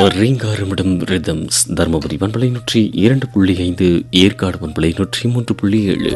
ரீங்காரமிடம் rhythms Dharmapuri பண்பலை நூற்றி இரண்டு புள்ளி ஐந்து ஏற்காடு பண்பலை நூற்றி மூன்று புள்ளி ஏழு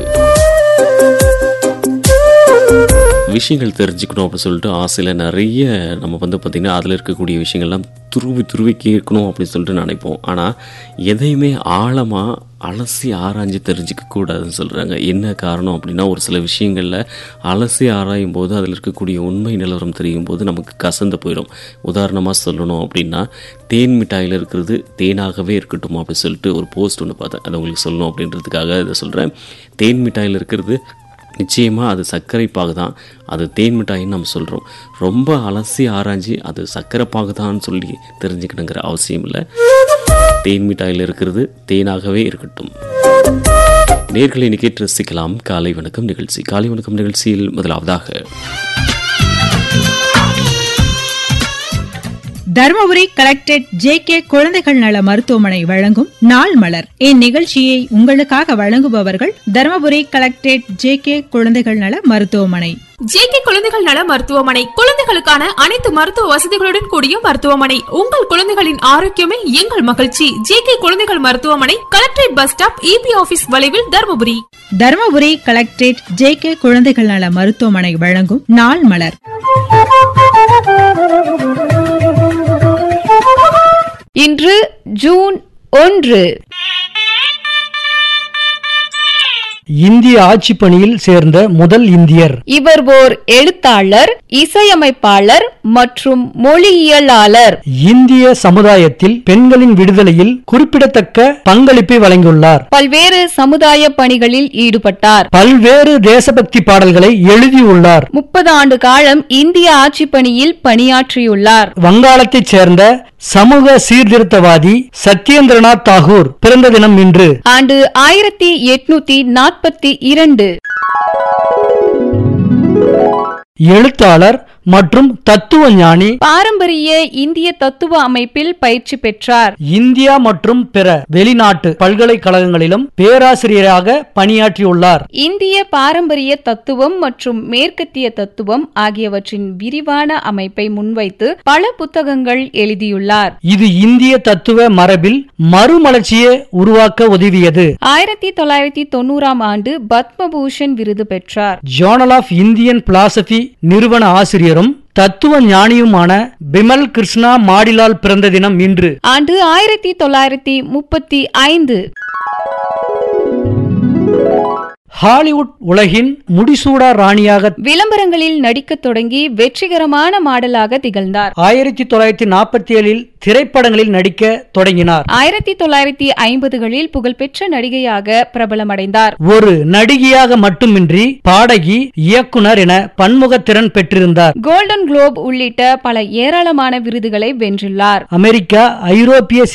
விஷயங்கள் தெரிஞ்சுக்கணும் அப்படின்னு சொல்லிட்டு ஆசையில் நிறைய நம்ம வந்து பார்த்திங்கன்னா அதில் இருக்கக்கூடிய விஷயங்கள்லாம் துருவி துருவி கேட்கணும் அப்படின்னு சொல்லிட்டு நினைப்போம் ஆனால் எதையுமே ஆழமாக அலசி ஆராய்ஞ்சு தெரிஞ்சிக்க கூடாதுன்னு சொல்கிறாங்க என்ன காரணம் அப்படின்னா ஒரு சில விஷயங்களில் அலசி ஆராயும் போது அதில் இருக்கக்கூடிய உண்மை நிலவரம் தெரியும் போது நமக்கு கசந்து போயிடும் உதாரணமாக சொல்லணும் அப்படின்னா தேன் மிட்டாயில் இருக்கிறது தேனாகவே இருக்கட்டும் அப்படின்னு சொல்லிட்டு ஒரு போஸ்ட் ஒன்று பார்த்தேன் அதை உங்களுக்கு சொல்லணும் அப்படின்றதுக்காக இதை சொல்கிறேன் தேன் மிட்டாயில் இருக்கிறது நிச்சயமாக அது சர்க்கரை பாகு தான் அது தேன் மிட்டாயின்னு நம்ம சொல்கிறோம் ரொம்ப அலசி ஆராய்ஞ்சி அது சர்க்கரை பாகு தான் சொல்லி தெரிஞ்சுக்கணுங்கிற அவசியம் இல்லை தேன் மிட்டாயில் இருக்கிறது தேனாகவே இருக்கட்டும் நேர்களை இன்னைக்கு ரசிக்கலாம் காலை வணக்கம் நிகழ்ச்சி காலை வணக்கம் நிகழ்ச்சியில் முதலாவதாக தருமபுரி கலெக்டரேட் ஜே கே குழந்தைகள் நல மருத்துவமனை வழங்கும் நாள் மலர் இந்நிகழ்ச்சியை உங்களுக்காக வழங்குபவர்கள் தருமபுரி கலெக்டரேட் ஜே கே குழந்தைகள் நல மருத்துவமனை ஜேகே குழந்தைகள் நல மருத்துவமனை குழந்தைகளுக்கான அனைத்து மருத்துவ வசதிகளுடன் கூடிய மருத்துவமனை உங்கள் குழந்தைகளின் ஆரோக்கியமே எங்கள் மகிழ்ச்சி ஜேகே குழந்தைகள் மருத்துவமனை collectorate bus stop EB office வளைவில் Dharmapuri Dharmapuri collectorate J K குழந்தைகள் நல மருத்துவமனை வழங்கும் நாள் மலர் இன்று ஜூன் ஒன்று இந்திய ஆட்சிப் பணியில் சேர்ந்த முதல் இந்தியர் இவர் ஓர் எழுத்தாளர் இசையமைப்பாளர் மற்றும் மொழியியலாளர் இந்திய சமுதாயத்தில் பெண்களின் விடுதலையில் குறிப்பிடத்தக்க பங்களிப்பை வழங்கியுள்ளார் பல்வேறு சமுதாய பணிகளில் ஈடுபட்டார் பல்வேறு தேசபக்தி பாடல்களை எழுதியுள்ளார் முப்பது ஆண்டு காலம் இந்திய ஆட்சிப் பணியில் பணியாற்றியுள்ளார் வங்காளத்தைச் சேர்ந்த சமூக சீர்திருத்தவாதி சத்யேந்திரநாத் தாகூர் பிறந்த தினம் இன்று ஆண்டு ஆயிரத்தி எட்நூத்தி நாற்பத்தி இரண்டு எழுத்தாளர் மற்றும் தத்துவ ஞானி பாரம்பரிய இந்திய தத்துவ அமைப்பில் பயிற்சி பெற்றார் இந்தியா மற்றும் பிற வெளிநாட்டு பல்கலைக்கழகங்களிலும் பேராசிரியராக பணியாற்றியுள்ளார் இந்திய பாரம்பரிய தத்துவம் மற்றும் மேற்கத்திய தத்துவம் ஆகியவற்றின் விரிவான அமைப்பை முன்வைத்து பல புத்தகங்கள் எழுதியுள்ளார் இது இந்திய தத்துவ மரபில் மறுமலர்ச்சியை உருவாக்க உதவியது ஆயிரத்தி தொள்ளாயிரத்தி தொண்ணூறாம் ஆண்டு பத்மபூஷன் விருது பெற்றார் ஜேர்னல் ஆஃப் இந்தியன் பிலாசபி நிறுவன ஆசிரியரும் தத்துவ ஞானியுமான பிமல் கிருஷ்ணா மாடிலால் பிறந்த தினம் இன்று ஆண்டு ஆயிரத்தி தொள்ளாயிரத்தி முப்பத்தி ஐந்து ஹாலிவுட் உலகின் முடிசூடா ராணியாக விளம்பரங்களில் நடிக்கத் தொடங்கி வெற்றிகரமான மாடலாக திகழ்ந்தார் ஆயிரத்தி தொள்ளாயிரத்தி நாற்பத்தி ஏழில் திரைப்படங்களில் நடிக்க தொடங்கினார் ஆயிரத்தி தொள்ளாயிரத்தி ஐம்பதுகளில் புகழ்பெற்ற நடிகையாக பிரபலமடைந்தார் ஒரு நடிகையாக மட்டுமின்றி பாடகி இயக்குனர் என பன்முக திறன் பெற்றிருந்தார் கோல்டன் குளோப் உள்ளிட்ட பல ஏராளமான விருதுகளை வென்றுள்ளார் அமெரிக்கா ஐரோப்பிய